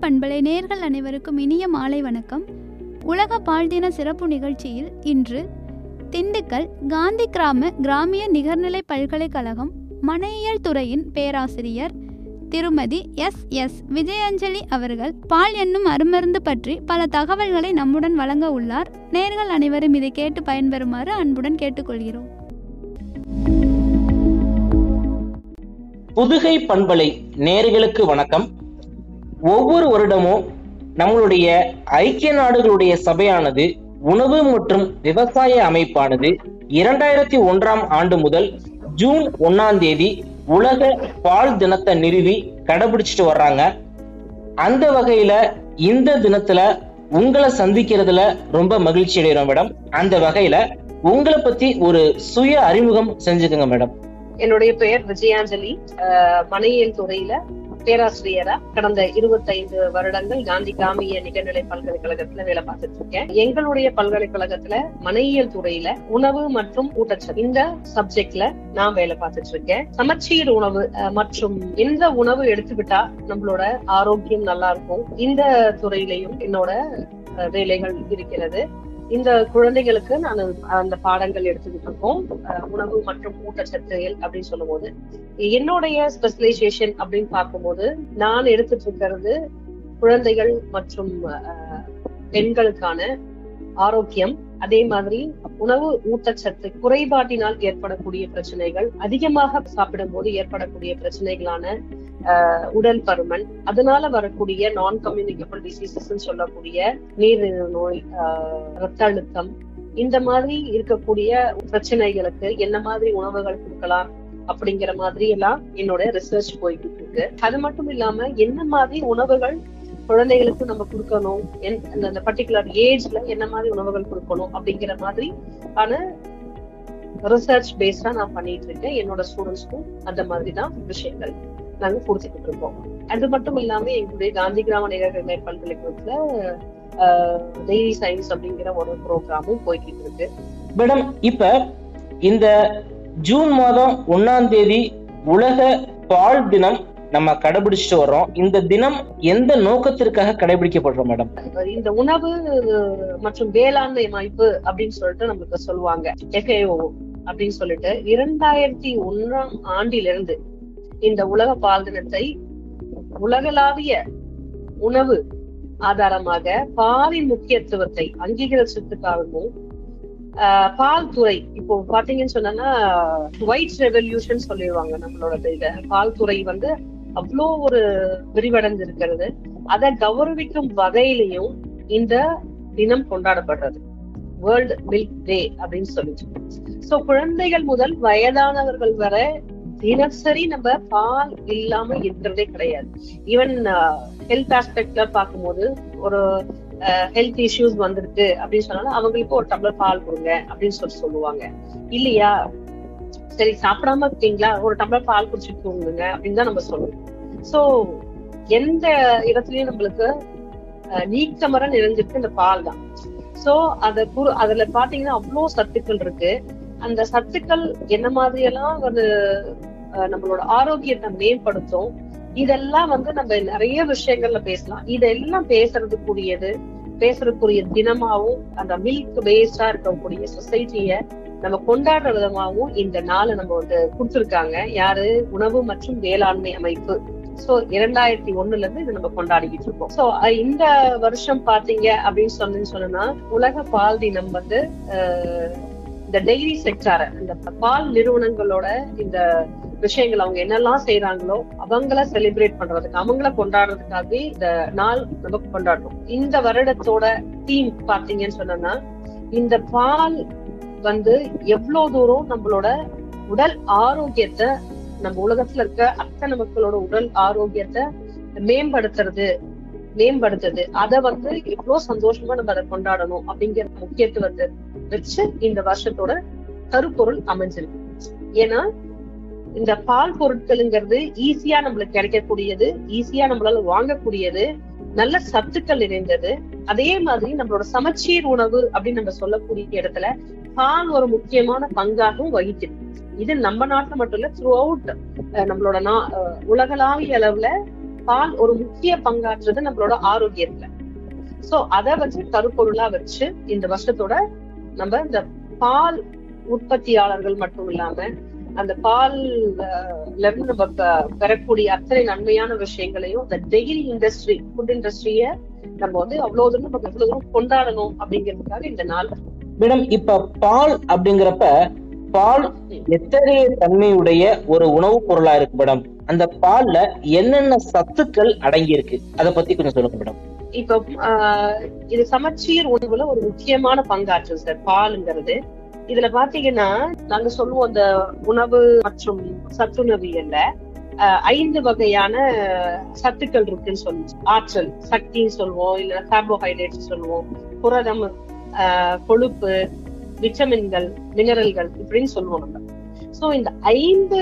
பண்பலை நேர்கள் அனைவருக்கும் இனிய மாலை வணக்கம் உலக பால் தின சிறப்பு நிகழ்ச்சியில் இன்று திண்டுக்கல் காந்தி கிராம கிராமிய நிகர்நிலை பல்கலைக்கழகம் மனையியல் துறையின் பேராசிரியர் திருமதி எஸ் எஸ் விஜயாஞ்சலி அவர்கள் பால் என்னும் அருமருந்து பற்றி பல தகவல்களை நம்முடன் வழங்க உள்ளார் நேர்கள் அனைவரும் இதை கேட்டு பயன்பெறுமாறு அன்புடன் கேட்டுக்கொள்கிறோம் புதுகை பண்பலை நேர்களுக்கு வணக்கம் ஒவ்வொரு வருடமும் நம்மளுடைய ஐக்கிய நாடுகளுடைய சபையானது உணவு மற்றும் விவசாய அமைப்பானது இரண்டாயிரத்தி ஒன்றாம் ஆண்டு முதல் ஜூன் ஒன்னாம் தேதி உலக பால் தினத்தை நிறுவி கடைபிடிச்சிட்டு வர்றாங்க அந்த வகையில இந்த தினத்துல உங்களை சந்திக்கிறதுல ரொம்ப மகிழ்ச்சி அடைகிறோம் மேடம் அந்த வகையில உங்களை பத்தி ஒரு சுய அறிமுகம் செஞ்சுக்கோங்க மேடம் என்னுடைய பெயர் விஜயாஞ்சலி அஹ், மனையியல் துறையில பேராசிரியரா கடந்த இருபத்தைந்து வருடங்கள் காந்தி கிராமிய நிகர்நிலை பல்கலைக்கழகத்துல வேலை பார்த்துட்டு இருக்கேன் எங்களுடைய பல்கலைக்கழகத்துல மனையியல் துறையில உணவு மற்றும் ஊட்டச்சத்து இந்த சப்ஜெக்ட்ல நான் வேலை பார்த்துட்டு இருக்கேன் சமச்சீர் உணவு அஹ், மற்றும் எந்த உணவு எடுத்துக்கிட்டா நம்மளோட ஆரோக்கியம் நல்லா இருக்கும் இந்த துறையிலையும் என்னோட அஹ், வேலைகள் இருக்கிறது இந்த குழந்தைகளுக்கு நான் அந்த பாடங்கள் எடுத்துக்கிட்டு இருக்கோம் அஹ் உணவு மற்றும் ஊட்டச்சத்துகள் அப்படின்னு சொல்லும்போது என்னுடைய ஸ்பெஷலைசேஷன் அப்படின்னு பார்க்கும்போது நான் எடுத்துட்டு இருக்கிறது குழந்தைகள் மற்றும் அஹ், பெண்களுக்கான ஆரோக்கியம் அதே மாதிரி உணவு ஊட்டச்சத்து குறைபாட்டினால் ஏற்படக்கூடிய பிரச்சனைகள் அதிகமாக சாப்பிடும்போது ஏற்படக்கூடிய பிரச்சனைகளான அஹ், உடல் பருமன் அதனால வரக்கூடிய நான் கம்யூனிகபிள் டிசீசஸ் சொல்லக்கூடிய நீரிழிவு நோய் அஹ், ரத்த அழுத்தம் இந்த மாதிரி இருக்கக்கூடிய பிரச்சனைகளுக்கு என்ன மாதிரி உணவுகள் கொடுக்கலாம் அப்படிங்கிற மாதிரி எல்லாம் என்னோட ரிசர்ச் போயிட்டு இருக்கு அது மட்டும் இல்லாம என்ன மாதிரி உணவுகள் குழந்தைகளுக்கு நம்ம கொடுக்கணும் என்- அந்த- அந்த பர்டிகுலர் ஏஜ்ல என்ன மாதிரி உணவுகள் கொடுக்கணும் அப்படிங்கிற மாதிரி ஆன ரிசர்ச் பேஸ்டா நான் பண்ணிட்டு இருக்கேன் என்னோட ஸ்டூடெண்ட்ஸ்க்கும் அந்த மாதிரி தான் விஷயங்கள் நாங்க கொடுத்துட்டு இருக்கோம் அது மட்டும் இல்லாம எங்களுடைய காந்தி கிராம நிகழ்நிலை பல்கலைக்கழகத்துல டெய்லி சயின்ஸ் அப்படிங்கிற ஒரு ப்ரோக்ராமும் போய்கிட்டு இருக்கு மேடம் இப்ப இந்த ஜூன் மாதம் ஒன்னாம் தேதி உலக பால் தினம் நம்ம கடைபிடிச்சிட்டு வர்றோம் இந்த தினம் எந்த நோக்கத்திற்காக கடைபிடிக்கப்படுறோம் மேடம் இந்த உணவு மற்றும் வேளாண்மை அமைப்பு அப்படின்னு சொல்லிட்டு நமக்கு சொல்லுவாங்க FAO அப்படின்னு சொல்லிட்டு இரண்டாயிரத்தி ஒன்றாம் ஆண்டிலிருந்து இந்த உலக பால் தினத்தை உலகளாவிய உணவு ஆதாரமாக பாலின் முக்கியத்துவத்தை அங்கீகரிச்சதுக்காகவும் ஆஹ், பால் துறை இப்போ பாத்தீங்கன்னு சொன்னா ஒயிட் ரெவல்யூஷன் சொல்லிடுவாங்க நம்மளோட இத பால் துறை வந்து அவ்வளோ ஒரு விரிவடைந்து இருக்கிறது அதை கௌரவிக்கும் வகையிலையும் இந்த தினம் கொண்டாடப்படுறது வேர்ல்ட் மில்க் டே அப்படின்னு சொல்லிட்டு சோ குழந்தைகள் முதல் வயதானவர்கள் வரை தினசரி நம்ம பால் இல்லாம இருக்கிறதே கிடையாது ஈவன் ஹெல்த் ஆஸ்பெக்ட்ல பார்க்கும்போது ஒரு ஹெல்த் இஷ்யூஸ் வந்திருக்கு அப்படின்னு சொன்னாலும் அவங்களுக்கு ஒரு டம்ளர் பால் கொடுங்க அப்படின்னு சொல்லி சொல்லுவாங்க இல்லையா சரி சாப்பிடாம இருக்கீங்களா ஒரு டம்ளர் பால் குடிச்சிட்டு தூங்குங்க அப்படின்னு தான் நம்ம சொல்லுவோம் சோ எந்த இடத்துலயும் நம்மளுக்கு அஹ், நீக்கமர நிறைஞ்சிருக்கு இந்த பால் தான் சோ அத குறு அதுல பாத்தீங்கன்னா அவ்வளவு சத்துக்கள் இருக்கு அந்த சத்துக்கள் என்ன மாதிரி எல்லாம் வந்து அஹ், நம்மளோட ஆரோக்கியத்தை மேம்படுத்தும் இதெல்லாம் வந்து நம்ம நிறைய விஷயங்கள்ல பேசலாம் இதெல்லாம் பேசுறதுக்குரியது பேசுறதுக்குரிய தினமாவும் அந்த மில்க் பேஸ்டா இருக்கக்கூடிய சொசைட்டிய நம்ம கொண்டாடுற விதமாவும் இந்த நாளை நம்ம வந்து கொடுத்திருக்காங்க யாரு உணவு மற்றும் வேளாண்மை அமைப்பு சோ இரண்டாயிரத்தி ஒண்ணுல இருந்து இது நம்ம கொண்டாடிக்கிட்டு இருக்கோம் சோ இந்த வருஷம் பாத்தீங்க அப்படின்னு சொன்னு சொன்னா உலக பால் தினம் வந்து அஹ், இந்த டெய்ரி செக்டார இந்த பால் நிறுவனங்களோட இந்த விஷயங்கள் அவங்க என்னெல்லாம் செய்யறாங்களோ அவங்கள செலிப்ரேட் பண்றதுக்கு அவங்கள கொண்டாடுறதுக்காகவே இந்த நாள் நம்ம கொண்டாடுறோம் இந்த வருடத்தோட தீம் பாத்தீங்கன்னு சொன்னா இந்த பால் வந்து எவ்வளவு தூரம் நம்மளோட உடல் ஆரோக்கியத்தை நம்ம உலகத்துல இருக்க அத்தனை மக்களோட உடல் ஆரோக்கியத்தை மேம்படுத்துறது மேம்படுத்துது அத வந்து எவ்வளவு சந்தோஷமா நம்ம அதை கொண்டாடணும் அப்படிங்கிற முக்கியத்துவத்தை வச்சு இந்த வருஷத்தோட கருப்பொருள் அமைஞ்சிருக்கு ஏன்னா இந்த பால் பொருட்களுங்கிறது ஈஸியா நம்மளுக்கு கிடைக்கக்கூடியது ஈஸியா நம்மளால வாங்கக்கூடியது நல்ல சத்துக்கள் நிறைந்தது அதே மாதிரி நம்மளோட சமச்சீர் உணவு அப்படின்னு நம்ம சொல்லக்கூடிய இடத்துல பால் ஒரு முக்கியமான பங்காகவும் வகிக்குது இது நம்ம நாட்டுல மட்டும் இல்ல த்ரூ அவுட் நம்மளோட நா- அஹ் உலகளாவிய அளவுல பால் ஒரு முக்கிய பங்காற்றுறது நம்மளோட ஆரோக்கியத்துல சோ அத வச்சு கருப்பொருளா வச்சு இந்த வருஷத்தோட நம்ம இந்த பால் உற்பத்தியாளர்கள் மட்டும் இல்லாம அந்த பால் இருந்து நம்ம பெ- பெறக்கூடிய அத்தனை நன்மையான விஷயங்களையும் இந்த டெய்ரி இண்டஸ்ட்ரி ஃபுட் இண்டஸ்ட்ரிய நம்ம வந்து அவ்வளவு தூரம் நம்ம எவ்வளவு தூரம் கொண்டாடணும் அப்படிங்கிறதுக்காக இந்த நாள் மேடம் இப்ப பால் அப்படிங்கிறப்ப பால் எத்தகைய தன்மையுடைய ஒரு உணவுப் பொருளா இருக்கு மேடம் அந்த பால்ல என்னென்ன சத்துக்கள் அடங்கி இருக்கு அத பத்தி கொஞ்சம் சொல்லுங்க மேடம் இப்போ ஆஹ், இது சமச்சீர் உணவுல ஒரு முக்கியமான பங்காற்று சார் பாலுங்கிறது இதுல பாத்தீங்கன்னா நாங்க சொல்லுவோம் அந்த உணவு மற்றும் சத்துணவியல்ல ஆஹ், ஐந்து வகையான சத்துக்கள் இருக்குன்னு சொல்லுவோம் ஆற்றல் சக்தின்னு சொல்லுவோம் இல்ல கார்போஹைட்ரேட்ஸ் சொல்லுவோம் புரதம் ஆஹ், கொழுப்பு விட்டமின்கள் மினரல்கள் இப்படின்னு சொல்லுவோம் நம்ம சோ இந்த ஐந்து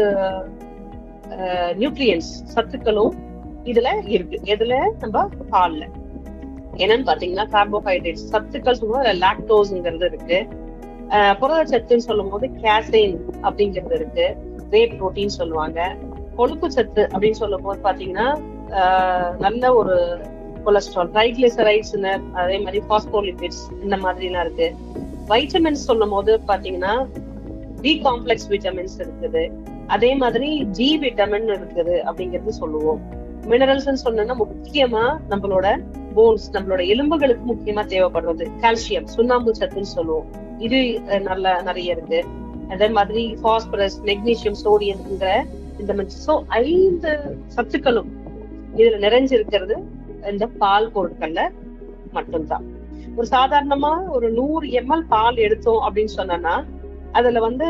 நியூட்ரியன்ஸ் சத்துக்களும் இதுல இருக்கு எதுல நம்ம பால்ல என்னன்னு பாத்தீங்கன்னா கார்போஹைட்ரேட் சத்துக்கள் சொல்லுவோம் லாக்டோஸ்ங்கிறது இருக்கு அஹ் புரதச்சத்துன்னு சொல்லும் போது கேசைன் அப்படிங்கிறது இருக்கு வே புரோட்டீன் சொல்லுவாங்க கொழுப்பு சத்து அப்படின்னு சொல்லும் போது பாத்தீங்கன்னா அஹ் நல்ல ஒரு கொலஸ்ட்ரால் ட்ரைக்ளிசரைட்ஸ் அதே மாதிரி பாஸ்போலிபிட்ஸ் இந்த மாதிரி எல்லாம் இருக்கு வைட்டமின்ஸ் சொல்லும் போது பாத்தீங்கன்னா பி காம்ப்ளெக்ஸ் விட்டமின்ஸ் இருக்குது அதே மாதிரி ஜி விட்டமின் இருக்குது அப்படிங்கிறது சொல்லுவோம் மினரல்ஸ் சொன்னா முக்கியமா நம்மளோட போன்ஸ் நம்மளோட எலும்புகளுக்கு முக்கியமா தேவைப்படுறது கால்சியம் சுண்ணாம்பு சத்துன்னு சொல்லுவோம் இது அஹ், நல்ல நிறைய இருக்கு அதே மாதிரி பாஸ்பரஸ் மெக்னீசியம் சோடியம்ங்கிற இந்த சோ ஐந்து சத்துக்களும் இதுல நிறைஞ்சிருக்கிறது இந்த பால் பொருட்கள்ல மட்டும்தான் ஒரு சாதாரணமா ஒரு நூறு எம்எல் பால் எடுத்தோம் அப்படின்னு சொன்னோம்னா அதுல வந்து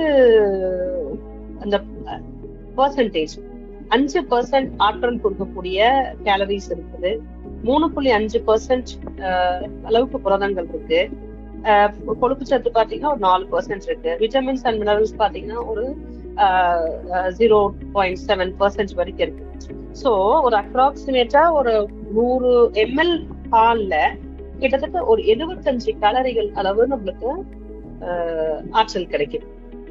அந்த பர்சன்டேஜ் அஞ்சு பர்சன்ட் ஆற்றல் கொடுக்கக்கூடிய கேலரிஸ் இருக்குது மூணு புள்ளி அஞ்சு பர்சன்ட் அளவுக்கு புரதங்கள் இருக்கு அஹ் கொழுப்பு சத்து பாத்தீங்கன்னா ஒரு நாலு பர்சன்ட் இருக்கு விட்டமின்ஸ் அண்ட் மினரல்ஸ் பாத்தீங்கன்னா ஒரு ஜீரோ பாயிண்ட் செவன் பர்சன்ட் வரைக்கும் இருக்கு சோ ஒரு அப்ராக்சிமேட்டா ஒரு நூறு எம்எல் பால்ல கிட்டத்தட்ட ஒரு எழுபத்தஞ்சு கலரிகள் அளவு நம்மளுக்கு அஹ், ஆற்றல் கிடைக்கும்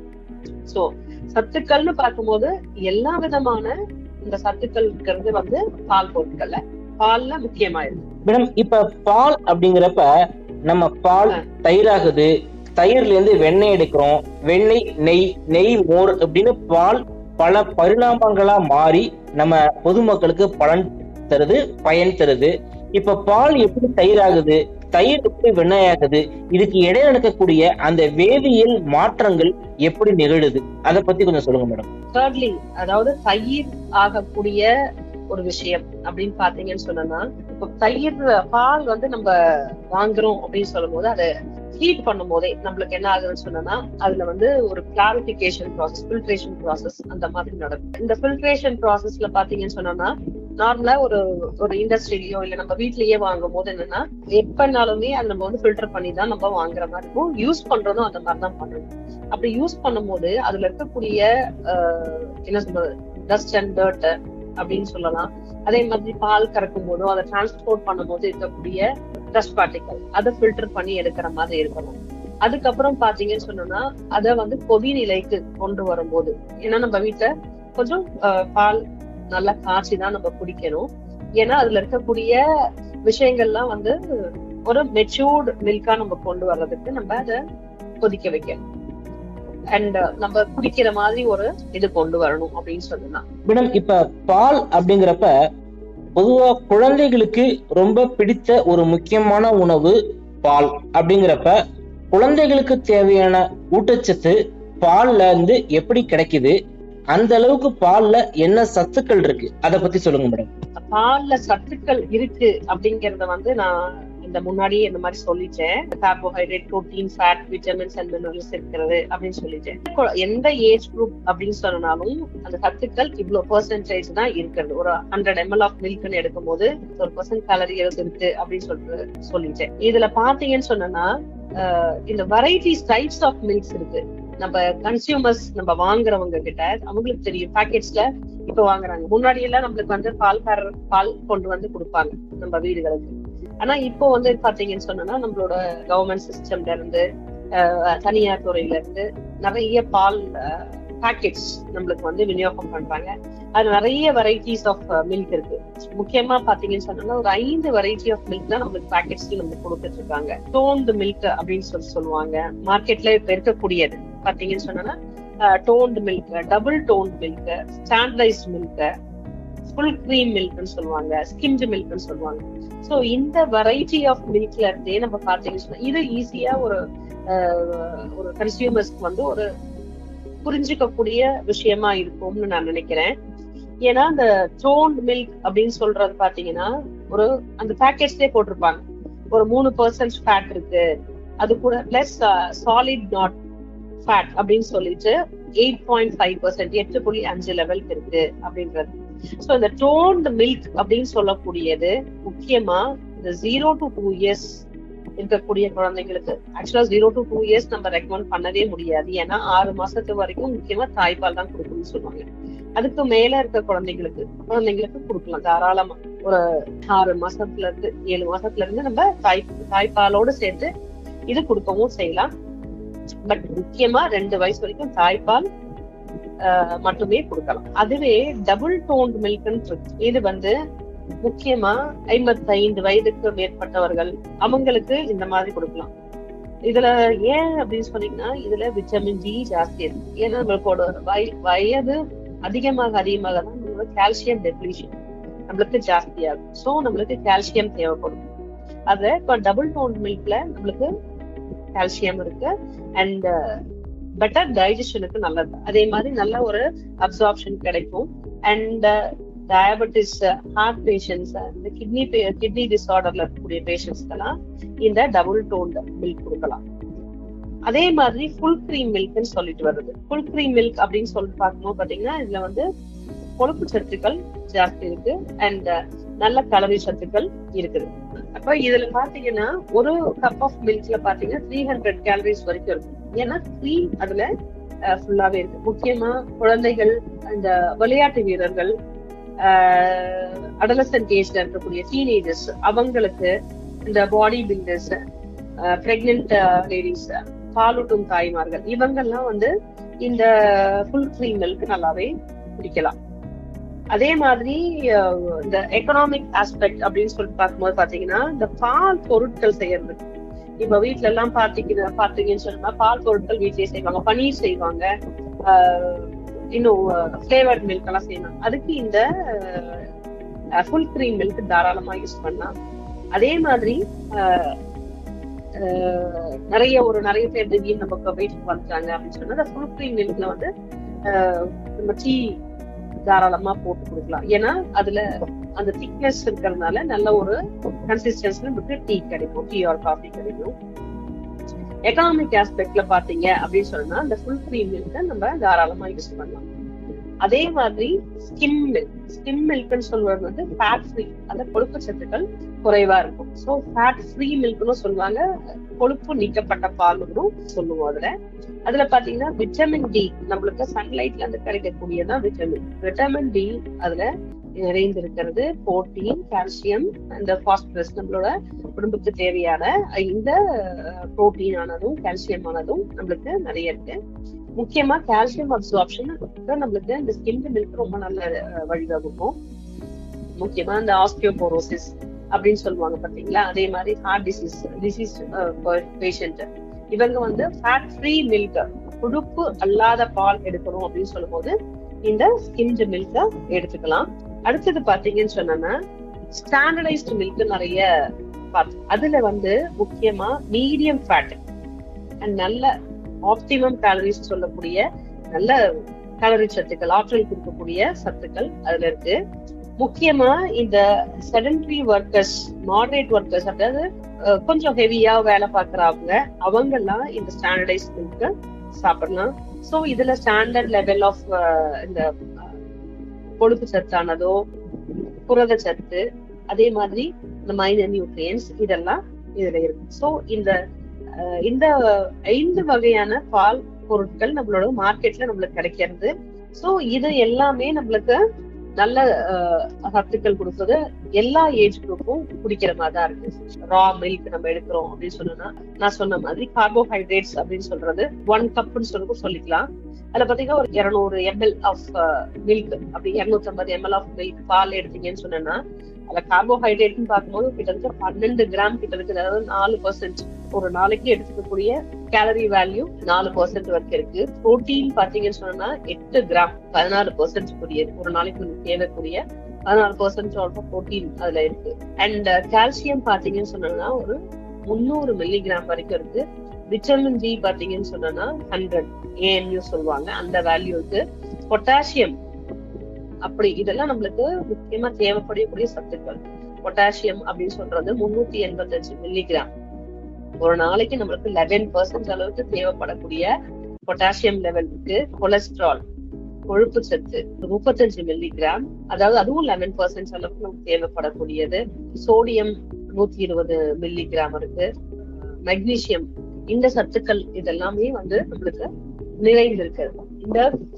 சோ சத்துக்கள்னு பார்க்கும்போது எல்லா விதமான இந்த சத்துக்கள் இருக்கிறது வந்து பால் பொருட்கள்ல பால்ல முக்கியமா இருக்கு மேடம் இப்ப பால் அப்படிங்கிறப்ப நம்ம பால் தயிராகுது தயிர்ல இருந்து வெண்ணெய் எடுக்கிறோம் வெண்ணெய் நெய் நெய் மோர் அப்படின்னு பால் பல பரிணாமங்களா மாறி நம்ம பொதுமக்களுக்கு பலன் தருது பயன் தருது இப்ப பால் எப்படி தயிராகுது தயிர் எப்படி வெண்ணெய் ஆகுது இதுக்கு இடையே நடக்கக்கூடிய அந்த வேதியியல் மாற்றங்கள் எப்படி நிகழுது அதை பத்தி கொஞ்சம் சொல்லுங்க மேடம் தேர்ட்லி அதாவது தயிர் ஆகக்கூடிய ஒரு விஷயம் அப்படின்னு பாத்தீங்கன்னு சொன்னா இப்போ தயிர் பால் வந்து நம்ம வாங்குறோம் அப்படின்னு சொல்லும் போது அதை ஹீட் பண்ணும் போதே நம்மளுக்கு என்ன ஆகுதுன்னு சொன்னா அதுல வந்து ஒரு கிளாரிபிகேஷன் ப்ராசஸ் ஃபில்ட்ரேஷன் ப்ராசஸ் அந்த மாதிரி நடக்கும் இந்த ஃபில்ட்ரேஷன் ப்ராசஸ்ல பாத்தீங்கன்னு சொன்னா நார்மலா ஒரு ஒரு இண்டஸ்ட்ரியிலயோ இல்ல நம்ம வீட்லயே வாங்கும் போது என்னன்னா எப்பனாலுமே அதை நம்ம வந்து ஃபில்டர் பண்ணி தான் நம்ம வாங்குற மாதிரி இருக்கும் யூஸ் பண்றதும் அந்த மாதிரி தான் பண்ணணும் அப்படி யூஸ் பண்ணும்போது அதுல இருக்கக்கூடிய ஆஹ், என்ன சொல்றது டஸ்ட் அண்ட் டர்ட் அப்படின்னு சொல்லலாம் அதே மாதிரி பால் கறக்கும் போதும் அதை டிரான்ஸ்போர்ட் பண்ணும்போது இருக்கக்கூடிய டஸ்ட் பார்ட்டிகல் அதை ஃபில்டர் பண்ணி எடுக்கிற மாதிரி இருக்கணும் அதுக்கப்புறம் பாத்தீங்கன்னு சொன்னோம்னா அதை வந்து கொதி நிலைக்கு கொண்டு வரும்போது ஏன்னா நம்ம வீட்டுல கொஞ்சம் ஆஹ், பால் நல்லா காய்ச்சி தான் நம்ம குடிக்கணும் ஏன்னா அதுல இருக்கக்கூடிய விஷயங்கள்லாம் வந்து ஒரு மெச்சூர்டு மில்கா நம்ம கொண்டு வர்றதுக்கு நம்ம அதை கொதிக்க வைக்கணும் அண்ட் நம்ம குடிக்கிற மாதிரி ஒரு இது கொண்டு வரணும் அப்படின்னு சொல்லலாம் மேடம் இப்ப பால் அப்படிங்கிறப்ப பொதுவா குழந்தைகளுக்கு ரொம்ப பிடித்த ஒரு முக்கியமான உணவு பால் அப்படிங்கிறப்ப குழந்தைகளுக்கு தேவையான ஊட்டச்சத்து பால்ல இருந்து எப்படி கிடைக்குது அந்த அளவுக்கு பால்ல என்ன சத்துக்கள் இருக்கு அத பத்தி சொல்லுங்க மேடம் பால்ல சத்துக்கள் இருக்கு அப்படிங்கறத வந்து நான் இந்த முன்னாடியே இந்த மாதிரி சொல்லிட்டேன் carbohydrate protein fat vitamins and minerals இருக்கிறது அப்படின்னு சொல்லிட்டேன் கொ- எந்த ஏஜ் குரூப் அப்படின்னு சொன்னாலும் அந்த சத்துக்கள் இவ்வளவு பெர்சன்டேஜ் தான் இருக்கிறது ஒரு ஹண்ட்ரட் எம்எல் ஆஃப் மில்க்னு எடுக்கும் போது ஒரு பர்சன்ட் கலரி இருக்கு அப்படின்னு சொல்லிட்டு சொல்லிட்டேன் இதுல பாத்தீங்கன்னு சொன்னா ஆஹ் இந்த வெரைட்டிஸ் டைப்ஸ் ஆஃப் மில்க்ஸ் இருக்கு நம்ம கன்சியூமர்ஸ் நம்ம வாங்குறவங்க கிட்ட அவங்களுக்கு தெரியும் பாக்கெட்ஸ்ல இப்ப வாங்குறாங்க முன்னாடி எல்லாம் நம்மளுக்கு வந்து பால்காரர் பால் கொண்டு வந்து கொடுப்பாங்க நம்ம வீடுகளுக்கு ஆனா இப்போ வந்து பாத்தீங்கன்னு சொன்னா நம்மளோட கவர்மெண்ட் சிஸ்டம்ல இருந்து அஹ், தனியார் துறையில இருந்து நிறைய பால் பேக்கெட்ஸ் நம்மளுக்கு வந்து விநியோகம் பண்றாங்க அது நிறைய வெரைட்டிஸ் ஆஃப் மில்க் இருக்கு முக்கியமா பாத்தீங்கன்னு சொன்னா ஒரு ஐந்து வெரைட்டி ஆஃப் மில்க் தான் நம்மளுக்கு பேக்கெட்ஸ்ல நம்மளுக்கு கொடுத்துட்டு இருக்காங்க டோன்டு மில்க் அப்படின்னு சொல்லி சொல்லுவாங்க மார்க்கெட்ல இப்ப இருக்கக்கூடியது பாத்தீங்கன்னு சொன்னா toned milk double toned milk standardised milk full cream மில்க்னு சொல்லுவாங்க ஸ்கிம்டு மில்க்னு சொல்லுவாங்க சோ இந்த வெரைட்டி ஆஃப் மில்க்ல இருந்தே நம்ம பாத்தீங்கன்னு சொன்னா இது ஈஸியா ஒரு ஆஹ், ஒரு கன்சியூமர்ஸ்க்கு வந்து ஒரு புரிஞ்சுக்கக்கூடிய விஷயமா இருக்கும்னு நான் நினைக்கிறேன் ஏன்னா அந்த டோன்ட் மில்க் அப்படின்னு சொல்றது பாத்தீங்கன்னா ஒரு அந்த பேக்கெட்ஸ்லயே போட்டிருப்பாங்க ஒரு மூணு பர்சன்ட் ஃபேட் இருக்கு அது கூட பிளஸ் சாலிட் நாட் ஃபேட் அப்படின்னு சொல்லிட்டு எயிட் பாயிண்ட் ஃபைவ் பர்சன்ட் எட்டு புள்ளி அஞ்சு லெவலுக்கு இருக்கு அப்படின்றது ஸோ இந்த டோன்ட் மில்க் அப்படின்னு சொல்லக்கூடியது முக்கியமா இந்த ஜீரோ டு டூ இயர்ஸ் இருக்கக்கூடிய குழந்தைங்களுக்கு actually zero to two years நம்ம ரெக்கமெண்ட் பண்ணவே முடியாது ஏன்னா ஆறு மாசத்து வரைக்கும் முக்கியமா தாய்ப்பால் தான் கொடுக்கணும்னு சொல்லுவாங்க அதுக்கு மேல இருக்க குழந்தைங்களுக்கு குழந்தைங்களுக்கு கொடுக்கலாம் தாராளமா ஒரு ஆறு மாசத்துல இருந்து ஏழு மாசத்துல இருந்து நம்ம தாய் தாய்ப்பாலோடு சேர்த்து இது கொடுக்கவும் செய்யலாம் பட் முக்கியமா ரெண்டு வயசு வரைக்கும் தாய்ப்பால் ஆஹ், மட்டுமே கொடுக்கலாம் அதுவே டபுள் டோன்ட் மில்க்னு இருக்கு இது வந்து முக்கியமா ஐம்பத்தைந்து வயதுக்கு மேற்பட்டவர்கள் அவங்களுக்கு இந்த மாதிரி கொடுக்கலாம் இதுல ஏன் அப்படின்னு சொன்னீங்கன்னா இதுல விட்டமின் டி ஜாஸ்தி இருக்கு ஏன்னா நம்மளோட வய- வயது அதிகமாக அதிகமாக தான் நம்மளோட கால்சியம் டெப்ளீஷன் நம்மளுக்கு ஜாஸ்தி ஆகும் சோ நம்மளுக்கு கால்சியம் தேவைப்படும் அத இப்ப டபுள் டோன் மில்க்ல நம்மளுக்கு கால்சியம் இருக்கு அண்ட் பெட்டர் டைஜஷனுக்கு நல்லது அதே மாதிரி நல்ல ஒரு அப்சார்ப்ஷன் கிடைக்கும் அண்ட் டயபெட்டிஸ் ஹார்ட் பேஷண்ட்ஸ் இந்த கிட்னி கிட்னி டிசார்டர்ல இருக்கக்கூடிய பேஷண்ட்ஸ்க்கெல்லாம் இந்த டபுள் டோன்ட் மில்க் கொடுக்கலாம் அதே மாதிரி ஃபுல் கிரீம் மில்க்னு சொல்லிட்டு வருது ஃபுல் கிரீம் மில்க் அப்படின்னு சொல்லிட்டு பார்க்கும்போது பாத்தீங்கன்னா இதுல வந்து கொழுப்பு சத்துக்கள் ஜாஸ்தி இருக்கு அண்ட் நல்ல கலரி சத்துக்கள் இருக்குது அப்ப இதுல பாத்தீங்கன்னா ஒரு கப் ஆஃப் மில்க்ல பாத்தீங்கன்னா த்ரீ ஹண்ட்ரட் கேலரிஸ் வரைக்கும் இருக்கு ஏன்னா க்ரீம் அதுல ஃபுல்லாவே இருக்கு முக்கியமா குழந்தைகள் இந்த விளையாட்டு வீரர்கள் அடலசன்ட் ஏஜ்ல இருக்கக்கூடிய டீனேஜர்ஸ் அவங்களுக்கு இந்த பாடி பில்டர்ஸ் பிரெக்னென்ட் லேடிஸ் பாலூட்டும் தாய்மார்கள் இவங்கெல்லாம் வந்து இந்த ஃபுல் க்ரீம் மில்க் நல்லாவே குடிக்கலாம் அதே மாதிரி அஹ், இந்த எக்கனாமிக் ஆஸ்பெக்ட் அப்படின்னு சொல்லிட்டு பார்க்கும்போது பாத்தீங்கன்னா இந்த பால் பொருட்கள் செய்யறது இப்ப வீட்ல எல்லாம் பாத்தீங்கன்னா பாத்தீங்கன்னு சொன்னா பால் பொருட்கள் வீட்லயே செய்வாங்க பன்னீர் செய்வாங்க ஆஹ், இன்னும் ஃபிளேவர்ட் மில்க் எல்லாம் செய்வாங்க அதுக்கு இந்த ஃபுல் கிரீம் மில்க் தாராளமா யூஸ் பண்ணலாம் அதே மாதிரி ஆஹ், ஆஹ், நிறைய ஒரு நிறைய பேர் திடீர்னு நமக்கு வீட்டுக்கு வந்துட்டாங்க அப்படின்னு சொன்னா அந்த ஃபுல் கிரீம் மில்க்ல வந்து ஆஹ், நம்ம டீ தாராளமா போட்டு கொடுக்கலாம் ஏன்னா அதுல அந்த திக்னஸ் இருக்கிறதுனால நல்ல ஒரு கன்சிஸ்டன்சி நமக்கு டீ கிடைக்கும் டீ ஆர் காஃபி கிடைக்கும் எக்கனாமிக் ஆஸ்பெக்ட்ல பாத்தீங்க அப்படின்னு சொன்னா அந்த ஃபுல் கிரீம் மில்க நம்ம தாராளமா யூஸ் பண்ணலாம் அதே மாதிரி ஸ்கிம் மில்க் ஸ்கிம் மில்க்னு சொல்றது வந்து ஃபேட் ஃப்ரீ அந்த கொழுப்பு சத்துக்கள் குறைவா இருக்கும் ஸோ ஃபேட் ஃப்ரீ மில்க்னு சொல்லுவாங்க கொழுப்பு நீக்கப்பட்ட பால்னு சொல்லுவோம் அதுல அதுல பாத்தீங்கன்னா விட்டமின் டி நம்மளுக்கு சன்லைட்ல இருந்து கிடைக்கக்கூடியதான் விட்டமின் விட்டமின் டி அதுல நிறைந்திருக்கிறது புரோட்டீன் கால்சியம் அந்த பாஸ்பரஸ் நம்மளோட உடம்புக்கு தேவையான இந்த புரோட்டீன் ஆனதும் கால்சியம் ஆனதும் நம்மளுக்கு நிறைய இருக்கு முக்கியமா கால்சியம் அப்சார்ப்ஷன் நம்மளுக்கு இந்த ஸ்கின் மில்க் ரொம்ப நல்ல அஹ், வழிவகுக்கும் முக்கியமா இந்த ஆஸ்டியோபோரோசிஸ் அப்படின்னு சொல்லுவாங்க பாத்தீங்களா அதே மாதிரி ஹார்ட் டிசீஸ் டிசீஸ் பேஷண்ட் இவங்க வந்து ஃபேட் ஃப்ரீ மில்க் கொழுப்பு அல்லாத பால் எடுக்கணும் அப்படின்னு சொல்லும்போது இந்த ஸ்கிம்டு மில்க எடுத்துக்கலாம் அடுத்தது பாத்தீங்கன்னு சொன்னா ஸ்டாண்டர்டைஸ்டு மில்க் நிறைய பார்த்து அதுல வந்து முக்கியமா மீடியம் ஃபேட் அண்ட் நல்ல ஆப்டிமம் கேலரிஸ் சொல்லக்கூடிய நல்ல கலரி சத்துக்கள் ஆற்றல் கொடுக்கக்கூடிய சத்துக்கள் அதுல இருக்கு முக்கியமா இந்த செடன்டரி ஒர்க்கர்ஸ் மாடரேட் ஒர்க்கர்ஸ் அதாவது அஹ், கொஞ்சம் ஹெவியா வேலை பார்க்கறவங்க அவங்க எல்லாம் இந்த ஸ்டாண்டர்டைஸ் மில்க் சாப்பிடலாம் சோ இதுல ஸ்டாண்டர்ட் லெவல் ஆஃப் இந்த அஹ், கொழுப்பு சத்தானதோ புரத சத்து அதே மாதிரி இந்த மைனர் நியூட்ரியன்ஸ் இதெல்லாம் இதுல இருக்கு சோ இந்த அஹ், இந்த ஐந்து வகையான பால் பொருட்கள் நம்மளோட மார்க்கெட்ல நம்மளுக்கு கிடைக்கிறது சோ இது எல்லாமே நம்மளுக்கு நல்ல அஹ், சத்துக்கள் கொடுக்குறது எல்லா ஏஜ் குரூப்பும் குடிக்கிற மாதிரி தான் இருக்கு ரா மில்க் நம்ம எடுக்கிறோம் அப்படின்னு சொன்னோம்னா நான் சொன்ன மாதிரி கார்போஹைட்ரேட்ஸ் அப்படின்னு சொல்றது ஒன் கப்னு சொல்லி சொல்லிக்கலாம் அதுல பாத்தீங்கன்னா ஒரு இருநூறு எம்எல் ஆஃப் மில்க் அப்படி இருநூத்தி ஐம்பது எம்எல் ஆஃப் மில்க் பால் எடுத்தீங்கன்னு சொன்னேன்னா அதுல கார்போஹைட்ரேட்னு பார்க்கும்போது கிட்டத்தட்ட பன்னெண்டு கிராம் கிட்ட இருக்கு அதாவது நாலு பர்சன்ட் ஒரு நாளைக்கு எடுத்துக்கக்கூடிய கேலரி வேல்யூ நாலு பர்சன்ட் வரைக்கும் இருக்கு புரோட்டீன் பாத்தீங்கன்னு சொன்னா எட்டு கிராம் பதினாலு பர்சன்ட் கூடியது ஒரு நாளைக்கு உங்களுக்கு தேவைக்கூடிய பதினாலு பர்சன்ட் ஆல்போ புரோட்டீன் அதுல இருக்கு அண்ட் கால்சியம் பாத்தீங்கன்னு சொன்னா ஒரு முந்நூறு மில்லிகிராம் வரைக்கும் இருக்கு விட்டமின் டி பாத்தீங்கன்னு சொன்னா ஹண்ட்ரட் ஏஎம்யூ சொல்லுவாங்க அந்த வேல்யூ இருக்கு பொட்டாசியம் அப்படி இதெல்லாம் நம்மளுக்கு முக்கியமா தேவைப்படக்கூடிய சத்துக்கள் பொட்டாசியம் அப்படின்னு சொல்றது முன்னூத்தி எண்பத்தஞ்சு மில்லிகிராம் ஒரு நாளைக்கு நம்மளுக்கு லெவன் பர்சன்ட் அளவுக்கு தேவைப்படக்கூடிய பொட்டாசியம் லெவல் இருக்கு கொலஸ்ட்ரால் கொழுப்பு சத்து முப்பத்தஞ்சு மில்லிகிராம் அதாவது அதுவும் லெவன் பர்சன்ட் அளவுக்கு நமக்கு தேவைப்படக்கூடியது சோடியம் நூத்தி இருபது மில்லிகிராம் இருக்கு மெக்னீசியம் இந்த சத்துக்கள் இதெல்லாமே வந்து நம்மளுக்கு நிறைந்திருக்கு இந்த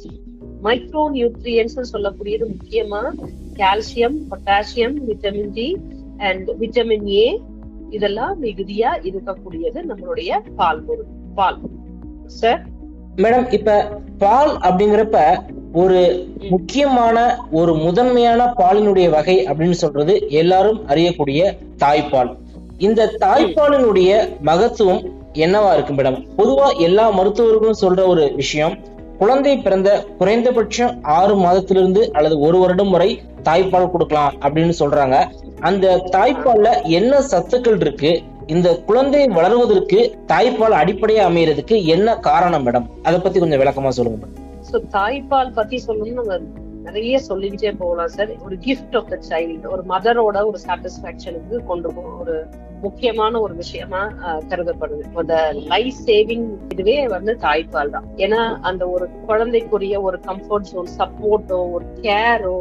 மைக்ரோ நியூட்ரியன்ஸ் சொல்லக்கூடியது முக்கியமா calcium potassium vitamin D and vitamin A இதெல்லாம் மிகுதியா இருக்கக்கூடியது நம்மளுடைய பால் பொருள் பால் சார் மேடம் இப்ப பால் அப்படிங்கிறப்ப ஒரு முக்கியமான ஒரு முதன்மையான பாலினுடைய வகை அப்படின்னு சொல்றது எல்லாரும் அறியக்கூடிய தாய்ப்பால் இந்த தாய்ப்பாலினுடைய மகத்துவம் என்னவா இருக்கு மேடம் பொதுவா எல்லா மருத்துவர்களும் சொல்ற ஒரு விஷயம் குழந்தை பிறந்த குறைந்தபட்சம் ஆறு மாதத்திலிருந்து அல்லது ஒரு வருடம் வரை தாய்ப்பால் கொடுக்கலாம் அப்படின்னு சொல்றாங்க அந்த தாய்ப்பால்ல என்ன சத்துக்கள் இருக்கு இந்த குழந்தை வளர்வதற்கு தாய்ப்பால் அடிப்படையா அமையறதுக்கு என்ன காரணம் மேடம் அதை பத்தி கொஞ்சம் விளக்கமா சொல்லுங்க மேடம் சோ தாய்ப்பால் பத்தி சொல்லணும்னு நம்ம நிறைய சொல்லிக்கிட்டே போகலாம் சார் ஒரு கிஃப்ட் ஆஃப் த சைல்டு ஒரு மதரோட ஒரு சாட்டிஸ்பாக்சனுக்கு கொண்டு போ ஒரு முக்கியமான ஒரு விஷயமா ஆஹ், கருதப்படுது இந்த லைஃப் சேவிங் இதுவே வந்து தாய்ப்பால் தான் ஏன்னா அந்த ஒரு குழந்தைக்குரிய ஒரு கம்ஃபர்ட் ஜோன் சப்போர்ட்டோ ஒரு கேரோ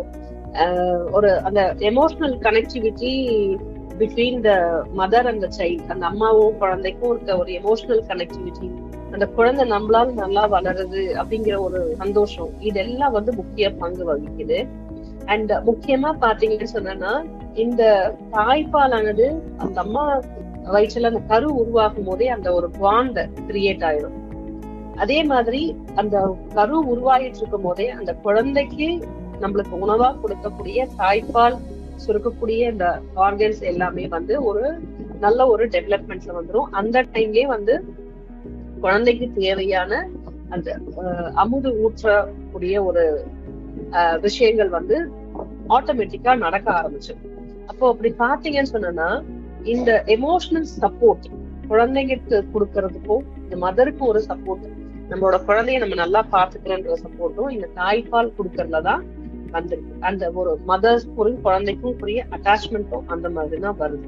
ஒரு அந்த emotional connectivity between the mother and the child அந்த அம்மாவும் குழந்தைக்கும் இருக்க ஒரு எமோஷனல் கனெக்டிவிட்டி அந்த குழந்தை நம்மளால நல்லா வளருது அப்படிங்கிற ஒரு சந்தோஷம் இதெல்லாம் வந்து முக்கிய பங்கு வகிக்குது அண்ட் முக்கியமா பாத்தீங்கன்னு சொன்னா இந்த தாய்ப்பாலானது அந்த அம்மா வயிற்றுல அந்த கரு உருவாகும் போதே அந்த ஒரு பாண்ட் கிரியேட் ஆயிடும் அதே மாதிரி அந்த கரு உருவாகிட்டு இருக்கும் போதே அந்த குழந்தைக்கு நம்மளுக்கு உணவா கொடுக்கக்கூடிய தாய்ப்பால் சுருக்கக்கூடிய இந்த ஆர்கன்ஸ் எல்லாமே வந்து ஒரு நல்ல ஒரு டெவலப்மெண்ட்ல வந்துரும் அந்த டைம்லயே வந்து குழந்தைக்கு தேவையான அந்த அஹ், அமுது ஊற்றக்கூடிய ஒரு அஹ், விஷயங்கள் வந்து ஆட்டோமேட்டிக்கா நடக்க ஆரம்பிச்சு அப்போ அப்படி பாத்தீங்கன்னு சொன்னா இந்த எமோஷனல் சப்போர்ட் குழந்தைங்களுக்கு கொடுக்கறதுக்கும் இந்த மதருக்கும் ஒரு சப்போர்ட் நம்மளோட குழந்தைய நம்ம நல்லா பாத்துக்கிறன்ற சப்போர்ட்டும் இந்த தாய்ப்பால் கொடுக்கறதுல தான் வந்திருக்கு அந்த ஒரு மதர்ஸ்க்கும் குழந்தைக்கும் புரிய அட்டாச்மெண்ட்டும் அந்த மாதிரி தான் வருது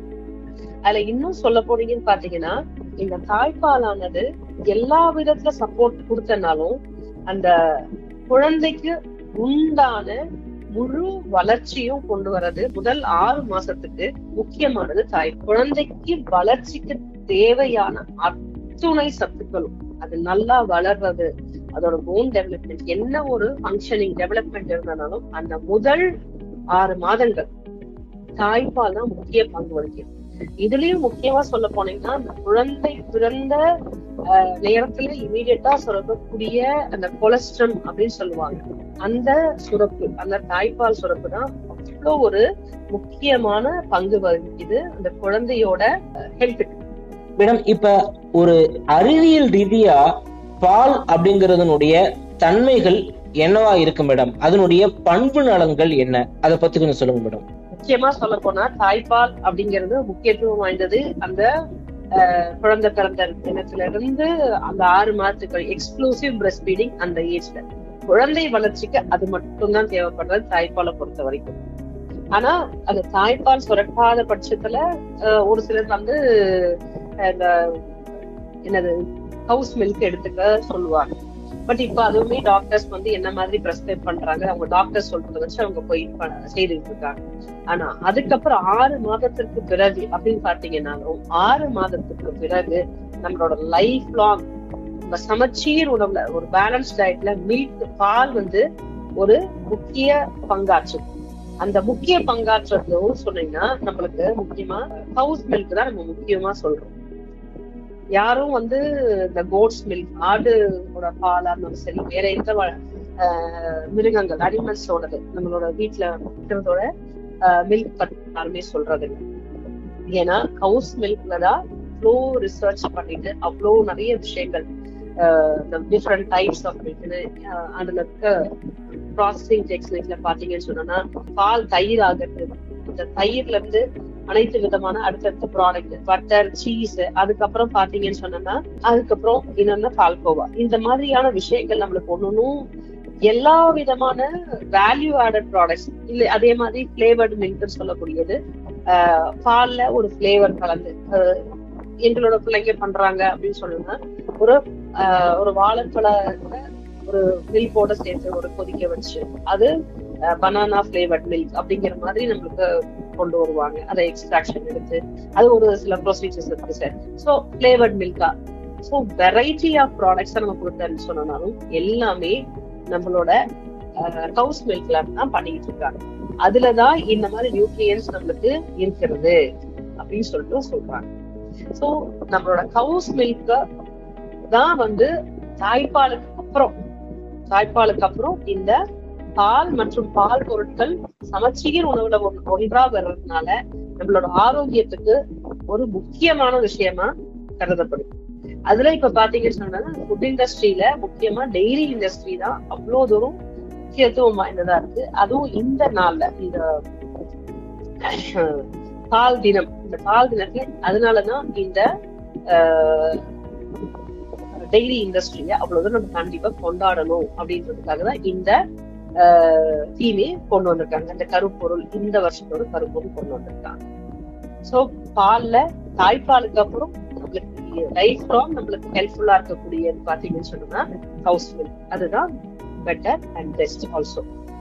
அதுல இன்னும் சொல்ல போனீங்கன்னு பாத்தீங்கன்னா இந்த தாய்ப்பாலானது எல்லா விதத்துல சப்போர்ட் கொடுத்தனாலும் அந்த குழந்தைக்கு உண்டான முழு வளர்ச்சியும் கொண்டு வர்றது முதல் ஆறு மாசத்துக்கு முக்கியமானது தாய் குழந்தைக்கு வளர்ச்சிக்கு தேவையான அத்துணை சத்துக்களும் அது நல்லா வளர்றது அதோட போன் டெவலப்மெண்ட் என்ன ஒரு ஃபங்க்ஷனிங் டெவலப்மெண்ட் இருந்தாலும் அந்த முதல் ஆறு மாதங்கள் தாய்ப்பால் தான் முக்கிய பங்கு வகிக்குது இதுலயும் முக்கியமா சொல்ல போனீங்கன்னா அந்த குழந்தை பிறந்த ஆஹ், நேரத்துல இமீடியட்டா சுரக்கக்கூடிய அந்த கொலஸ்ட்ரம் அப்படின்னு சொல்லுவாங்க அந்த சுரப்பு அந்த தாய்ப்பால் சுரப்பு தான் அவ்வளோ ஒரு முக்கியமான பங்கு வகிக்குது அந்த குழந்தையோட ஹெல்த்துக்கு மேடம் இப்ப ஒரு அறிவியல் ரீதியா பால் அப்படிங்கறதனுடைய தன்மைகள் என்னவா இருக்கு மேடம் அதனுடைய பண்பு நலன்கள் என்ன அதை பத்தி கொஞ்சம் சொல்லுங்க மேடம் முக்கியமா சொல்ல போனா தாய்ப்பால் அப்படிங்கிறது முக்கியத்துவம் வாய்ந்தது அந்த ஆஹ், குழந்தை பிறந்த தினத்துல இருந்து அந்த ஆறு மாதத்துக்கு எக்ஸ்க்ளூசிவ் பிரஸ்ட் ஃபீடிங் அந்த ஏஜ்ல குழந்தை வளர்ச்சிக்கு அது மட்டும்தான் தேவைப்படுறது தாய்ப்பாலை பொறுத்த வரைக்கும் ஆனா அந்த தாய்ப்பால் சுரக்காத பட்சத்துல ஆஹ், ஒரு சிலர் வந்து ஆஹ், இந்த என்னது ஹவுஸ் மில்க் எடுத்துக்க சொல்லுவாங்க பட் இப்ப அதுவுமே டாக்டர்ஸ் வந்து என்ன மாதிரி பிரெஸ்கிரைப் பண்றாங்க அவங்க டாக்டர் சொல்றதை வச்சு அவங்க போய் ப- செய்துட்டு இருக்காங்க ஆனா அதுக்கப்புறம் ஆறு மாதத்திற்கு பிறகு அப்படின்னு பாத்தீங்கன்னாலும் ஆறு மாதத்துக்கு பிறகு நம்மளோட லைஃப் லாங் நம்ம சமச்சீர் உணவுல ஒரு பேலன்ஸ் டயட்ல மில்க் பால் வந்து ஒரு முக்கிய பங்காற்றும் அந்த முக்கிய பங்காற்றுறது சொன்னீங்கன்னா நம்மளுக்கு முக்கியமா ஹவுஸ் மில்க் தான் நம்ம முக்கியமா சொல்றோம் யாரும் வந்து இந்த கோட்ஸ் மில்க் ஆடோட பாலா இருந்தாலும் சரி வேற எந்த வ- ஆஹ் மிருகங்கள் அனிமல்ஸோடது நம்மளோட வீட்டுல இருக்கிறதோட மில்க் பத்தி யாருமே சொல்றது இல்லை ஏன்னா ஹவுஸ் மில்க்ல தான் அவ்வளோ ரிசர்ச் பண்ணிட்டு அவ்வளோ நிறைய விஷயங்கள் டிஃப்ரெண்ட் டைப்ஸ் ஆஃப் மில்க்னு அதுல இருக்க ப்ராசஸிங் டெக்னிக்ல பாத்தீங்கன்னு சொன்னா பால் தயிர் ஆகிறது இந்த தயிர்ல இருந்து அனைத்து விதமான அடுத்தடுத்த ப்ராடக்ட் பட்டர் சீஸ் அதுக்கப்புறம் பாத்தீங்கன்னு சொன்னா அதுக்கப்புறம் என்னென்ன பால்கோவா இந்த மாதிரியான விஷயங்கள் நம்மளுக்கு ஒண்ணும் எல்லா விதமான வேல்யூ ஆடட் ப்ராடக்ட்ஸ் இல்ல அதே மாதிரி ஃபிளேவர்டு மில்க்னு சொல்லக்கூடியது ஆஹ் பால்ல ஒரு ஃபிளேவர் கலந்து ஆஹ் எங்களோட பிள்ளைங்க பண்றாங்க அப்படின்னு சொன்னா ஒரு ஆஹ் ஒரு வாழைப்பழ ஒரு மில்கோட சேர்த்து ஒரு கொதிக்க வச்சு அது பனானா ஃபிளேவர்ட் மில்க் அப்படிங்கிற மாதிரி நம்மளுக்கு கொண்டு வருவாங்க அதை எக்ஸ்ட்ராக்ஷன் எடுத்து அது ஒரு சில ப்ரொசீஜர்ஸ் இருக்கு சார் ஸோ ஃபிளேவர்ட் மில்கா ஸோ வெரைட்டி ஆஃப் ப்ராடக்ட்ஸ் நம்ம கொடுத்தேன்னு சொன்னாலும் எல்லாமே நம்மளோட கவுஸ் மில்க்ல தான் பண்ணிட்டு இருக்காங்க அதுலதான் இந்த மாதிரி நியூட்ரியன்ஸ் நம்மளுக்கு இருக்கிறது அப்படின்னு சொல்லிட்டு சொல்றாங்க சோ நம்மளோட கவுஸ் மில்க தான் வந்து தாய்ப்பாலுக்கு அப்புறம் தாய்ப்பாலுக்கு அப்புறம் இந்த பால் மற்றும் பால் பொருட்கள் சமச்சீர் உணவுல ஒன்- ஒன்றா வர்றதுனால நம்மளோட ஆரோக்கியத்துக்கு ஒரு முக்கியமான விஷயமா கருதப்படுது அதுல இப்ப பாத்தீங்கன்னு சொன்னா ஃபுட் இண்டஸ்ட்ரியில முக்கியமா டெய்ரி இண்டஸ்ட்ரி தான் அவ்வளவு தூரம் முக்கியத்துவம் வாய்ந்ததா இருக்கு அதுவும் இந்த நாள்ல இந்த அஹ், பால் தினம் இந்த பால் தினத்துல அதனாலதான் இந்த டெய்ரி இண்டஸ்ட்ரிய அவ்வளவு தூரம் நம்ம கண்டிப்பா கொண்டாடணும் அப்படின்றதுக்காக தான் இந்த தீமே கொண்டு வந்திருக்காங்க இந்த கருப்பொருள் இந்த வருஷத்தோட கருப்பொருள் கொண்டு வந்திருக்காங்க சோ பால்ல தாய்ப்பாலுக்கு அப்புறம் நம்மளுக்கு லைஃப் லாங் நம்மளுக்கு ஹெல்ப்ஃபுல்லா இருக்கக்கூடியது பாத்தீங்கன்னு சொன்னா ஹவுஸ் மில்க் அதுதான் better and best also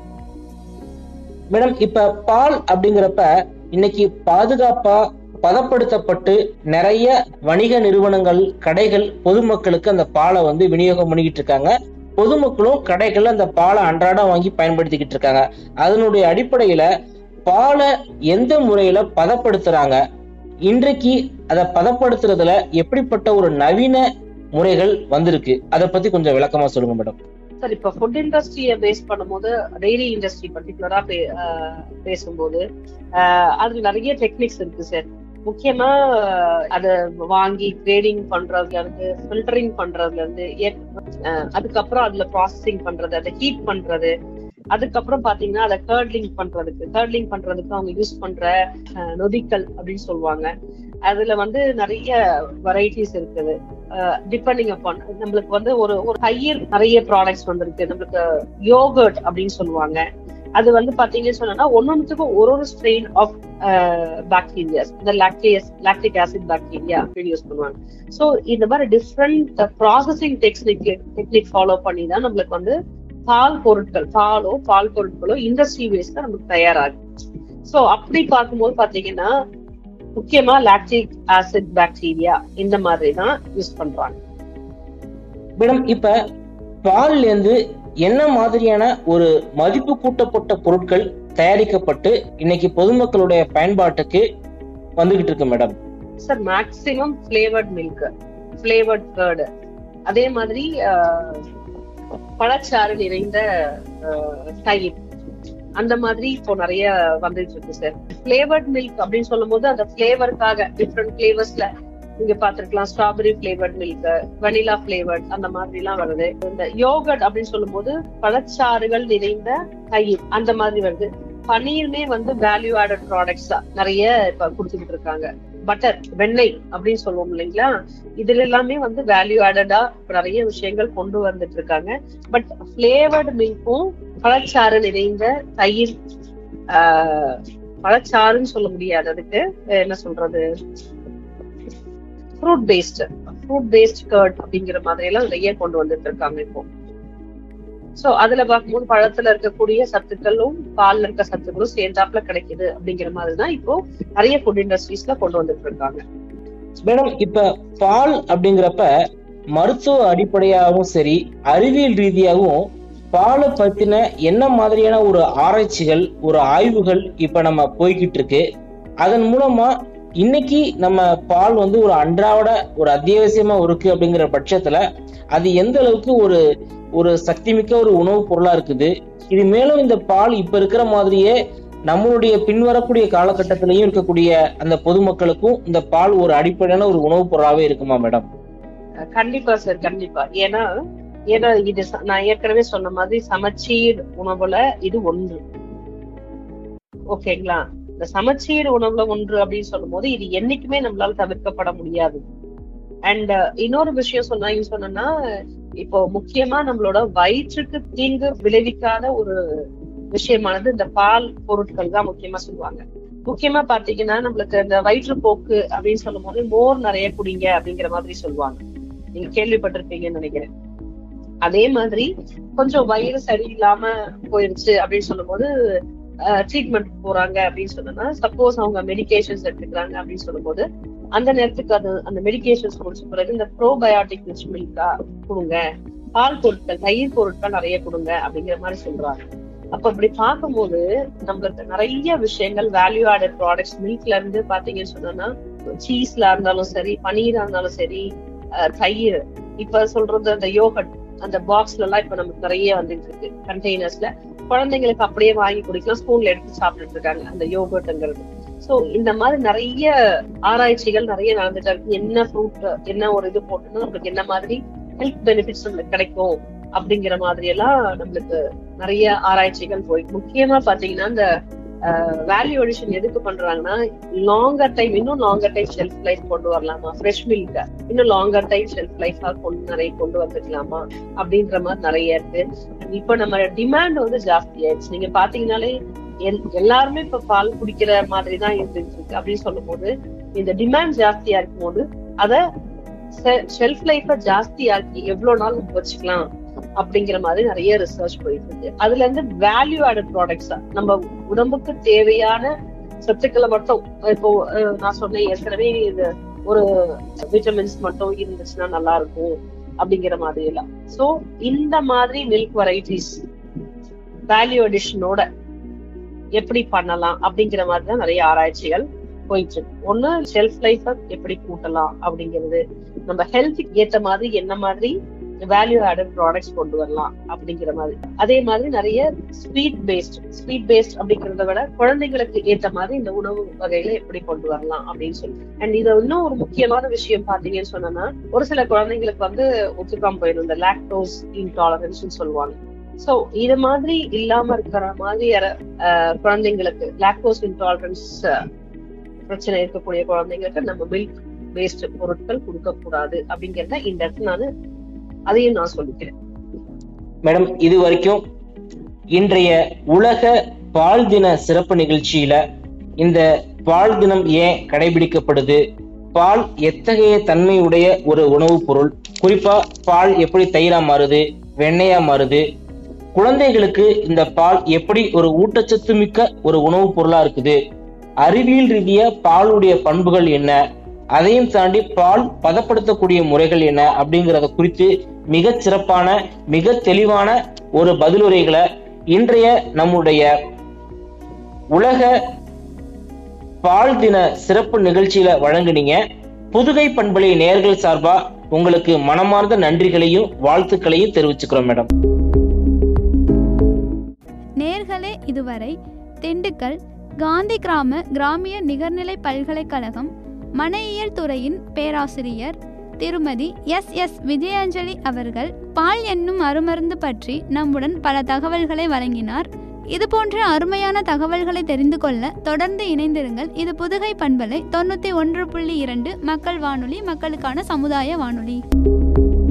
madam இப்ப பால் அப்படிங்கிறப்ப இன்னைக்கு பாதுகாப்பா பதப்படுத்தப்பட்டு நிறைய வணிக நிறுவனங்கள் கடைகள் பொதுமக்களுக்கு அந்த பாலை வந்து விநியோகம் பண்ணிக்கிட்டு இருக்காங்க பொதுமக்களும் கடைகள்ல அந்த பாலை அன்றாடம் வாங்கி பயன்படுத்திக்கிட்டு இருக்காங்க அதனுடைய அடிப்படையில பாலை எந்த முறையில பதப்படுத்துறாங்க இன்றைக்கு அதை பதப்படுத்துறதுல எப்படிப்பட்ட ஒரு நவீன முறைகள் வந்திருக்கு அதை பத்தி கொஞ்சம் விளக்கமா சொல்லுங்க மேடம் சார் இப்ப ஃபுட் இண்டஸ்ட்ரிய பேஸ் பண்ணும்போது டெய்ரி இண்டஸ்ட்ரி பர்டிகுலரா பேசும்போது ஆஹ் அதுல நிறைய டெக்னிக்ஸ் இருக்கு சார் முக்கியமா அத வாங்கி கிரேடிங் பண்றதுல இருந்து ஃபில்டரிங் பண்றதுல இருந்து எ- ஆஹ் அதுக்கப்புறம் அதுல ப்ராசஸிங் பண்றது அதை ஹீட் பண்றது அதுக்கப்புறம் பாத்தீங்கன்னா அதை கர்ட்லிங் பண்றதுக்கு கர்ட்லிங் பண்றதுக்கு அவங்க யூஸ் பண்ற ஆஹ் நொதிக்கல் அப்படின்னு சொல்லுவாங்க அதுல வந்து நிறைய வெரைட்டிஸ் இருக்குது டிபெண்டிங் அப்பான் நம்மளுக்கு வந்து ஒரு ஒரு தயிர் நிறைய ப்ராடக்ட்ஸ் வந்திருக்கு நம்மளுக்கு யோகர்ட் அப்படின்னு சொல்லுவாங்க அது வந்து பாத்தீங்கன்னு சொன்னா ஒன்னொன்னுத்துக்கும் ஒரு ஒரு ஸ்ட்ரெயின் ஆஃப் பாக்டீரியாஸ் இந்த லாக்டியஸ் லாக்டிக் ஆசிட் பாக்டீரியா அப்படின்னு யூஸ் பண்ணுவாங்க ஸோ இந்த மாதிரி different processing technique technique follow பண்ணி தான் நம்மளுக்கு வந்து பால் பொருட்கள் பாலோ பால் பொருட்களோ இண்டஸ்ட்ரி வேஸ்ட் தான் நமக்கு தயாராகுது ஸோ அப்படி பார்க்கும்போது பாத்தீங்கன்னா முக்கியமா லாக்டிக் ஆசிட் பாக்டீரியா இந்த மாதிரி தான் யூஸ் பண்றாங்க மேடம் இப்ப பால்ல இருந்து என்ன மாதிரியான ஒரு மதிப்பு கூட்டப்பட்ட பொருட்கள் தயாரிக்கப்பட்டு இன்னைக்கு பொதுமக்களுடைய பயன்பாட்டுக்கு வந்துகிட்டு இருக்கு madam sir maximum flavoured milk flavoured curd அதே மாதிரி ஆஹ், பழச்சாறு நிறைந்த ஆஹ், தயிர் அந்த மாதிரி இப்போ நிறைய வந்துட்டு இருக்கு சார் ஃபிளேவர்ட் மில்க் அப்படின்னு சொல்லும் போது அந்த ஃபிளேவருக்காக டிஃப்ரெண்ட் ஃபிளேவர்ஸ்ல நீங்க பாத்திருக்கலாம் strawberry flavoured milk vanilla flavoured அந்த மாதிரி எல்லாம் வருது இந்த யோகட் அப்படின்னு சொல்லும்போது பழச்சாறுகள் நிறைந்த தயிர் அந்த மாதிரி வருது பன்னீருமே வந்து வேல்யூ ஆடட் ப்ராடக்ட்ஸ் தான் நிறைய இப்ப கொடுத்துக்கிட்டு இருக்காங்க பட்டர் வெண்ணெய் அப்படின்னு சொல்லுவோம் இல்லைங்களா இதுல எல்லாமே வந்து வேல்யூ ஆடடா நிறைய விஷயங்கள் கொண்டு வந்துட்டு இருக்காங்க பட் ஃபிளேவர்டு மில்க்கும் பழச்சாறு நிறைந்த தயிர் ஆஹ், பழச்சாறுன்னு சொல்ல முடியாது அதுக்கு என்ன சொல்றது fruit paste fruit paste curd அப்படிங்கிற மாதிரி எல்லாம் நிறைய கொண்டு வந்துட்டு இருக்காங்க இப்போ சோ அதுல பார்க்கும்போது பழத்துல இருக்கக்கூடிய சத்துக்களும் பால்ல இருக்க சத்துக்களும் சேர்ந்தாப்புல கிடைக்குது அப்படிங்கிற மாதிரி தான் இப்போ நிறைய ஃபுட் இண்டஸ்ட்ரீஸ்ல கொண்டு வந்துட்டு இருக்காங்க மேடம் இப்ப பால் அப்படிங்கிறப்ப மருத்துவ அடிப்படையாகவும் சரி அறிவியல் ரீதியாகவும் பாலை பத்தின என்ன மாதிரியான ஒரு ஆராய்ச்சிகள் ஒரு ஆய்வுகள் இப்ப நம்ம போய்கிட்டு இருக்கு அதன் மூலமா இன்னைக்கு நம்ம பால் வந்து ஒரு அன்றாட ஒரு அத்தியாவசியமா இருக்கு அப்படிங்கிற பட்சத்துல அது எந்த அளவுக்கு ஒரு ஒரு சக்திமிக்க ஒரு உணவுப் பொருளா இருக்குது இது மேலும் இந்த பால் இப்ப இருக்கிற மாதிரியே நம்மளுடைய பின்வரக்கூடிய காலகட்டத்திலையும் இருக்கக்கூடிய அந்த பொதுமக்களுக்கும் இந்த பால் ஒரு அடிப்படையான ஒரு உணவுப் பொருளாவே இருக்குமா மேடம் கண்டிப்பா சார் கண்டிப்பா ஏன்னா ஏன்னா இது ச- நான் ஏற்கனவே சொன்ன மாதிரி சமச்சீர் உணவுல இது ஒன்று ஓகேங்களா இந்த சமச்சீர் உணவுல ஒன்று அப்படின்னு சொல்லும் போது இது என்னைக்குமே நம்மளால தவிர்க்கப்பட முடியாது அண்ட் இன்னொரு விஷயம் சொன்னா சொன்னா இப்போ முக்கியமா நம்மளோட வயிற்றுக்கு தீங்கு விளைவிக்காத ஒரு விஷயமானது இந்த பால் பொருட்கள் தான் முக்கியமா சொல்லுவாங்க முக்கியமா பாத்தீங்கன்னா நம்மளுக்கு இந்த வயிற்றுப்போக்கு அப்படின்னு சொல்லும் போது மோர் நிறைய குடிங்க அப்படிங்கிற மாதிரி சொல்லுவாங்க நீங்க கேள்விப்பட்டிருப்பீங்கன்னு நினைக்கிறேன் அதே மாதிரி கொஞ்சம் வயிறு சரியில்லாம போயிருச்சு அப்படின்னு சொல்லும்போது ட்ரீட்மெண்ட் போறாங்க அப்படின்னு சொன்னா சப்போஸ் அவங்க மெடிகேஷன்ஸ் எடுத்துக்கிறாங்க அப்படின்னு சொல்லும்போது அந்த நேரத்துக்கு அது அந்த மெடிகேஷன்ஸ் முடிச்ச பிறகு இந்த ப்ரோபயோட்டிக் ரிச் மில்கா கொடுங்க பால் பொருட்கள் தயிர் பொருட்கள் நிறைய கொடுங்க அப்படிங்கிற மாதிரி சொல்றாங்க அப்ப இப்படி பார்க்கும்போது நம்மளுக்கு நிறைய விஷயங்கள் வேல்யூ ஆடட் ப்ராடக்ட்ஸ் மில்க்ல இருந்து பாத்தீங்கன்னு சொன்னா சீஸ்ல இருந்தாலும் சரி பனீரா இருந்தாலும் சரி அஹ், தயிர் இப்ப சொல்றது அந்த யோகட் அந்த பாக்ஸ்ல எல்லாம் இப்ப நமக்கு நிறைய வந்துட்டு இருக்கு கண்டெய்னர்ஸ்ல குழந்தைங்களுக்கு அப்படியே வாங்கி குடிக்கலாம் ஸ்பூன்ல எடுத்து சாப்பிட்டுட்டு இருக்காங்க அந்த யோகர்ட்ங்கிறது சோ இந்த மாதிரி நிறைய ஆராய்ச்சிகள் நிறைய நடந்துட்டு இருக்கு என்ன ஃப்ரூட் என்ன ஒரு இது போட்டுன்னா நம்மளுக்கு என்ன மாதிரி ஹெல்த் பெனிஃபிட்ஸ் நம்மளுக்கு கிடைக்கும் அப்படிங்கிற மாதிரி எல்லாம் நம்மளுக்கு நிறைய ஆராய்ச்சிகள் போய் முக்கியமா பாத்தீங்கன்னா இந்த வேல்யூ அடிஷன் எதுக்கு பண்றாங்கன்னா லாங்கர் டைம் இன்னும் லாங்கர் டைம் ஷெல்ஃப் லைஃப் கொண்டு வரலாமா ஃப்ரெஷ் மில்க் இன்னும் லாங்கர் டைம் ஷெல்ஃப் லைஃபா கொண்டு நிறைய கொண்டு வந்துக்கலாமா அப்படின்ற மாதிரி நிறைய இருக்கு இப்ப நம்ம டிமாண்ட் வந்து ஜாஸ்தி ஆயிடுச்சு நீங்க பாத்தீங்கன்னாலே எல்- எல்லாருமே இப்ப பால் குடிக்கிற மாதிரி தான் இருந்துட்டு இருக்கு அப்படின்னு சொல்லும் போது இந்த டிமாண்ட் ஜாஸ்தியா இருக்கும் போது அத ஷெல்ஃப் லைஃப ஜாஸ்தி ஆக்கி எவ்வளவு நாள் வச்சுக்கலாம் அப்படிங்கிற மாதிரி நிறைய ரிசர்ச் போயிட்டு இருக்கு அதுல இருந்து வேல்யூ ஆடட் ப்ராடக்ட்ஸ் நம்ம உடம்புக்கு தேவையான சத்துக்களை மட்டும் இப்போ அஹ், நான் சொன்னேன் ஏற்கனவே இது ஒரு விட்டமின்ஸ் மட்டும் இருந்துச்சுன்னா நல்லா இருக்கும் அப்படிங்கிற மாதிரி எல்லாம் சோ இந்த மாதிரி மில்க் வெரைட்டிஸ் வேல்யூ அடிஷனோட எப்படி பண்ணலாம் அப்படிங்கிற மாதிரி தான் நிறைய ஆராய்ச்சிகள் போயிட்டு இருக்கு ஒண்ணு ஷெல்ஃப் லைஃப எப்படி கூட்டலாம் அப்படிங்கிறது நம்ம ஹெல்த்துக்கு ஏத்த மாதிரி என்ன மாதிரி வேல்யூ ஆடட் ப்ராடக்ட்ஸ் கொண்டு வரலாம் அப்படிங்கிற மாதிரி அதே மாதிரி நிறைய ஸ்வீட் பேஸ்ட் ஸ்வீட் பேஸ்ட் அப்படிங்கறத விட குழந்தைங்களுக்கு ஏத்த மாதிரி இந்த உணவு வகையில எப்படி கொண்டு வரலாம் அப்படின்னு சொல்லி அண்ட் இது இன்னும் ஒரு முக்கியமான விஷயம் பாத்தீங்கன்னு சொன்னா ஒரு சில குழந்தைங்களுக்கு வந்து ஒத்துக்காம போயிடும் இந்த லாக்டோஸ் இன்டாலரன்ஸ் சொல்லுவாங்க சோ இது மாதிரி இல்லாம இருக்கிற மாதிரி அஹ், குழந்தைங்களுக்கு லாக்டோஸ் இன்டாலரன்ஸ் பிரச்சனை இருக்கக்கூடிய குழந்தைங்களுக்கு நம்ம மில்க் பேஸ்ட் பொருட்கள் கொடுக்க கூடாது அப்படிங்கறத இந்த இடத்துல நான் அதையும் நான் சொல்லிக்கிறேன் மேடம் இது வரைக்கும் இன்றைய உலக பால் தின சிறப்பு நிகழ்ச்சியில இந்த பால் தினம் ஏன் கடைபிடிக்கப்படுது பால் எத்தகைய தன்மையுடைய ஒரு உணவுப் பொருள் குறிப்பா பால் எப்படி தயிரா மாறுது வெண்ணெயா மாறுது குழந்தைகளுக்கு இந்த பால் எப்படி ஒரு ஊட்டச்சத்து மிக்க ஒரு உணவுப் பொருளா இருக்குது அறிவியல் ரீதியா பாலுடைய பண்புகள் என்ன அதையும் தாண்டி பால் பதப்படுத்தக்கூடிய முறைகள் என்ன அப்படிங்கறத குறித்து மிக சிறப்பான மிக தெளிவான ஒரு பதிலுரைகளை இன்றைய நம்முடைய உலக பால் தின சிறப்பு நிகழ்ச்சியில வழங்குனீங்க புதுகை பண்பலை நேர்கள் சார்பா உங்களுக்கு மனமார்ந்த நன்றிகளையும் வாழ்த்துக்களையும் தெரிவிச்சுக்கிறோம் மேடம் நேர்களே இதுவரை திண்டுக்கல் காந்தி கிராம கிராமிய நிகர்நிலை பல்கலைக்கழகம் மனையியல் துறையின் பேராசிரியர் திருமதி எஸ் எஸ் விஜயாஞ்சலி அவர்கள் பால் என்னும் அருமருந்து பற்றி நம்முடன் பல தகவல்களை வழங்கினார் இதுபோன்ற அருமையான தகவல்களை தெரிந்து கொள்ள தொடர்ந்து இணைந்திருங்கள் இது புதுகை பண்பலை தொண்ணூற்றி ஒன்று புள்ளி இரண்டு மக்கள் வானொலி மக்களுக்கான சமுதாய வானொலி